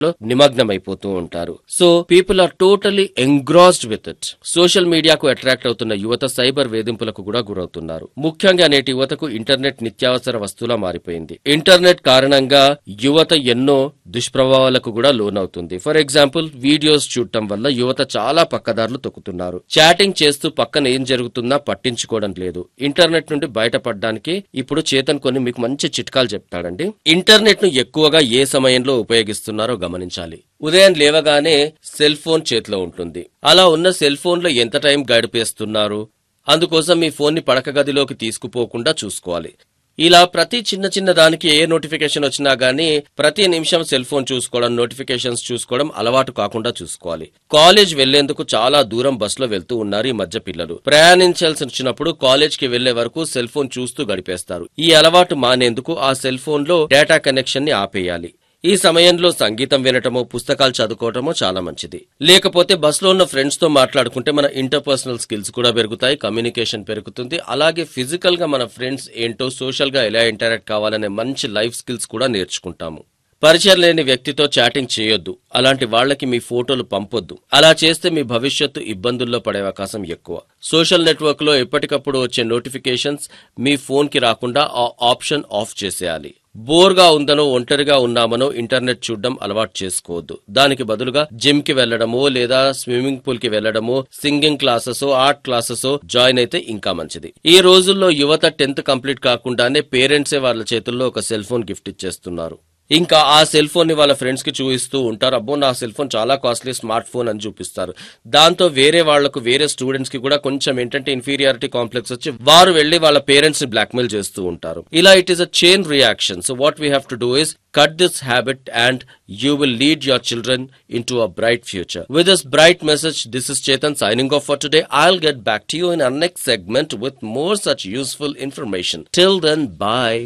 లో నిమగ్నమైపోతూ ఉంటారు so people are totally engrossed with it social మీడియాకు అట్రాక్ట్ అవుతున్న యువత సైబర్ వేధింపులకు కూడా గురవుతున్నారు ముఖ్యంగా నేటి యువతకు ఇంటర్నెట్ నిత్యావసర వస్తువులా మారిపోయింది ఇంటర్నెట్ కారణంగా యువత ఎన్నో దుష్ప్రభావాలకు కూడా లోనవుతుంది ఫర్ ఎగ్జాంపుల్ వీడియోస్ చూడటం వల్ల యువత చాలా పక్కదారులు తొక్కుతున్నారు చాటింగ్ చేస్తూ పక్కన ఏం జరుగుతున్నా పట్టించుకోవడం లేదు ఇంటర్నెట్ నుండి బయటపడడానికి ఇప్పుడు చేతన్ కొన్ని మీకు మంచి చిట్కాలు చెప్తాడండి ఇంటర్నెట్ ను ఎక్కువగా ఏ సమయంలో ఉపయోగిస్తున్నారో గమనించాలి ఉదయం లేవగానే సెల్ ఫోన్ చేతిలో ఉంటుంది అలా ఉన్న సెల్ ఫోన్ లో ఎంత టైం గడిపేస్తున్నారు అందుకోసం మీ ఫోన్ ని పడక గదిలోకి తీసుకుపోకుండా చూసుకోవాలి ఇలా ప్రతి చిన్న చిన్న దానికి ఏ నోటిఫికేషన్ వచ్చినా గానీ ప్రతి నిమిషం సెల్ ఫోన్ చూసుకోవడం నోటిఫికేషన్స్ చూసుకోవడం అలవాటు కాకుండా చూసుకోవాలి కాలేజ్ వెళ్లేందుకు చాలా దూరం బస్సులో వెళ్తూ ఉన్నారు ఈ మధ్య పిల్లలు ప్రయాణించాల్సి వచ్చినప్పుడు కాలేజ్ కి వెళ్లే వరకు సెల్ ఫోన్ చూస్తూ గడిపేస్తారు ఈ అలవాటు మానేందుకు ఆ సెల్ ఫోన్ లో డేటా కనెక్షన్ ని ఆపేయాలి ఈ సమయంలో సంగీతం వినటమో పుస్తకాలు చదువుకోవటమో చాలా మంచిది లేకపోతే బస్సులో ఉన్న ఫ్రెండ్స్ తో మాట్లాడుకుంటే మన ఇంటర్పర్సనల్ స్కిల్స్ కూడా పెరుగుతాయి కమ్యూనికేషన్ పెరుగుతుంది అలాగే ఫిజికల్ గా మన ఫ్రెండ్స్ ఏంటో సోషల్ గా ఎలా ఇంటరాక్ట్ కావాలనే మంచి లైఫ్ స్కిల్స్ కూడా నేర్చుకుంటాము పరిచయం లేని వ్యక్తితో చాటింగ్ చేయొద్దు అలాంటి వాళ్ళకి మీ ఫోటోలు పంపొద్దు అలా చేస్తే మీ భవిష్యత్తు ఇబ్బందుల్లో పడే అవకాశం ఎక్కువ సోషల్ నెట్వర్క్ లో ఎప్పటికప్పుడు వచ్చే నోటిఫికేషన్స్ మీ ఫోన్ కి రాకుండా ఆ ఆప్షన్ ఆఫ్ చేసేయాలి బోర్గా ఉందనో ఒంటరిగా ఉన్నామనో ఇంటర్నెట్ చూడడం అలవాటు చేసుకోవద్దు దానికి బదులుగా జిమ్ కి వెళ్లడమో లేదా స్విమ్మింగ్ పూల్ కి వెళ్లడమో singing classes art classes join అయితే ఇంకా మంచిది ఈ రోజుల్లో యువత టెన్త్ కంప్లీట్ కాకుండానే పేరెంట్సే వాళ్ళ చేతుల్లో ఒక సెల్ ఫోన్ గిఫ్ట్ ఇచ్చేస్తున్నారు ఇంకా ఆ సెల్ ఫోన్ ని వాళ్ళ ఫ్రెండ్స్ కి చూపిస్తూ ఉంటారు అబ్బో నా సెల్ ఫోన్ చాలా కాస్ట్లీ స్మార్ట్ ఫోన్ అని చూపిస్తారు దాంతో వేరే వాళ్లకు వేరే స్టూడెంట్స్ కి కూడా కొంచెం ఏంటంటే ఇన్ఫీరియారిటీ కాంప్లెక్స్ వచ్చి వారు వెళ్లి వాళ్ళ పేరెంట్స్ ని బ్లాక్మెయిల్ చేస్తూ ఉంటారు ఇలా it is a chain reaction so what we have to do is cut this habit and you will lead your children into a bright future. With this bright message, this is Chetan signing off for today. I'll get back to you in our next segment with more such useful information. Till then, bye.